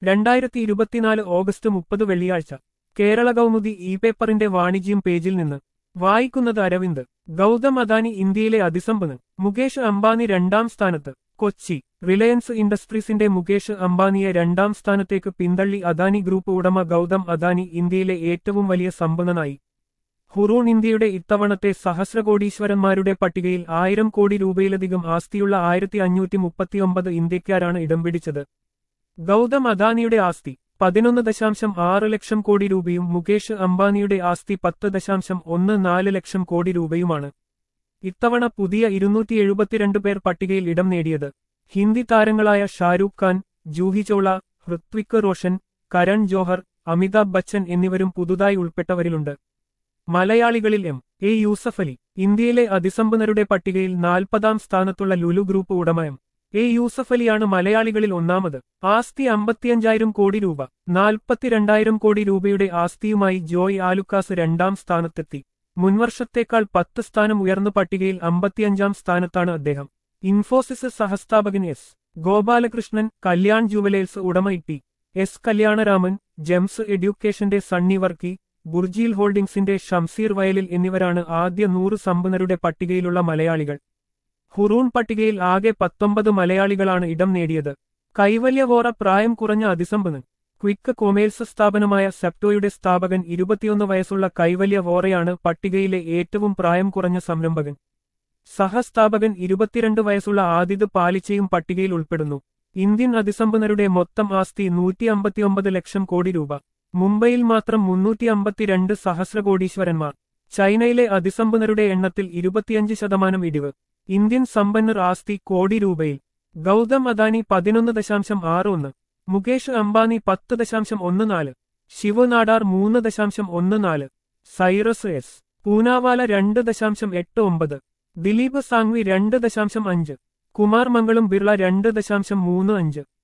രണ്ടായിരത്തി ഇരുപത്തിനാല് ഓഗസ്റ്റ് മുപ്പത് വെള്ളിയാഴ്ച കേരള കൗമുദി ഇ പേപ്പറിന്റെ വാണിജ്യം പേജിൽ നിന്ന് വായിക്കുന്നത് അരവിന്ദ് ഗൗതം അദാനി ഇന്ത്യയിലെ അതിസമ്പന്ന് മുകേഷ് അംബാനി രണ്ടാം സ്ഥാനത്ത് കൊച്ചി റിലയൻസ് ഇൻഡസ്ട്രീസിന്റെ മുകേഷ് അംബാനിയെ രണ്ടാം സ്ഥാനത്തേക്ക് പിന്തള്ളി അദാനി ഗ്രൂപ്പ് ഉടമ ഗൗതം അദാനി ഇന്ത്യയിലെ ഏറ്റവും വലിയ സമ്പന്നനായി ഹുറൂൺ ഇന്ത്യയുടെ ഇത്തവണത്തെ സഹസ്രകോടീശ്വരന്മാരുടെ പട്ടികയിൽ ആയിരം കോടി രൂപയിലധികം ആസ്തിയുള്ള ആയിരത്തി അഞ്ഞൂറ്റി മുപ്പത്തിയൊമ്പത് ഇന്ത്യക്കാരാണ് ഇടം പിടിച്ചത് ഗൗതം അദാനിയുടെ ആസ്തി പതിനൊന്ന് ദശാംശം ആറ് ലക്ഷം കോടി രൂപയും മുകേഷ് അംബാനിയുടെ ആസ്തി പത്ത് ദശാംശം ഒന്ന് നാല് ലക്ഷം കോടി രൂപയുമാണ് ഇത്തവണ പുതിയ ഇരുന്നൂറ്റി എഴുപത്തിരണ്ട് പേർ പട്ടികയിൽ ഇടം നേടിയത് ഹിന്ദി താരങ്ങളായ ഷാരൂഖ് ഖാൻ ജൂഹി ചൗള ഹൃത്വിക് റോഷൻ കരൺ ജോഹർ അമിതാഭ് ബച്ചൻ എന്നിവരും പുതുതായി ഉൾപ്പെട്ടവരിലുണ്ട് മലയാളികളിൽ എം എ യൂസഫ് അലി ഇന്ത്യയിലെ അതിസമ്പന്നരുടെ പട്ടികയിൽ നാൽപ്പതാം സ്ഥാനത്തുള്ള ലുലു ഗ്രൂപ്പ് ഉടമ എം എ യൂസഫ് അലിയാണ് മലയാളികളിൽ ഒന്നാമത് ആസ്തി അമ്പത്തിയഞ്ചായിരം കോടി രൂപ നാൽപ്പത്തിരണ്ടായിരം കോടി രൂപയുടെ ആസ്തിയുമായി ജോയ് ആലുക്കാസ് രണ്ടാം സ്ഥാനത്തെത്തി മുൻവർഷത്തേക്കാൾ പത്ത് സ്ഥാനം ഉയർന്ന പട്ടികയിൽ അമ്പത്തിയഞ്ചാം സ്ഥാനത്താണ് അദ്ദേഹം ഇൻഫോസിസ് സഹസ്ഥാപകൻ എസ് ഗോപാലകൃഷ്ണൻ കല്യാൺ ജുവലേഴ്സ് ഉടമ ടി എസ് കല്യാണരാമൻ ജെംസ് എഡ്യൂക്കേഷന്റെ സണ്ണി വർക്കി ബുർജീൽ ഹോൾഡിംഗ്സിന്റെ ഷംസീർ വയലിൽ എന്നിവരാണ് ആദ്യ നൂറ് സമ്പന്നരുടെ പട്ടികയിലുള്ള മലയാളികൾ ഹുറൂൺ പട്ടികയിൽ ആകെ പത്തൊമ്പത് മലയാളികളാണ് ഇടം നേടിയത് കൈവല്യവോറ പ്രായം കുറഞ്ഞ അതിസമ്പന്നൻ ക്വിക്ക് കൊമേഴ്സ് സ്ഥാപനമായ സെപ്റ്റോയുടെ സ്ഥാപകൻ ഇരുപത്തിയൊന്ന് വയസ്സുള്ള കൈവല്യ വോറയാണ് പട്ടികയിലെ ഏറ്റവും പ്രായം കുറഞ്ഞ സംരംഭകൻ സഹസ്ഥാപകൻ ഇരുപത്തിരണ്ട് വയസ്സുള്ള ആദിത് പാലിച്ചയും പട്ടികയിൽ ഉൾപ്പെടുന്നു ഇന്ത്യൻ അതിസമ്പന്നരുടെ മൊത്തം ആസ്തി നൂറ്റി അമ്പത്തിയൊമ്പത് ലക്ഷം കോടി രൂപ മുംബൈയിൽ മാത്രം മുന്നൂറ്റി അമ്പത്തിരണ്ട് സഹസ്രകോടീശ്വരന്മാർ ചൈനയിലെ അതിസമ്പന്നരുടെ എണ്ണത്തിൽ ഇരുപത്തിയഞ്ച് ശതമാനം ഇടിവ് ഇന്ത്യൻ സമ്പന്നർ ആസ്തി കോടി രൂപയിൽ ഗൗതം അദാനി പതിനൊന്ന് ദശാംശം ആറ് ഒന്ന് മുകേഷ് അംബാനി പത്ത് ദശാംശം ഒന്ന് നാല് ശിവനാടാർ മൂന്ന് ദശാംശം ഒന്ന് നാല് സൈറസ് എസ് പൂനാവാല രണ്ട് ദശാംശം എട്ട് ഒമ്പത് ദിലീപ് സാങ്വി രണ്ട് ദശാംശം അഞ്ച് കുമാർ മംഗളം ബിർള രണ്ട് ദശാംശം മൂന്ന് അഞ്ച്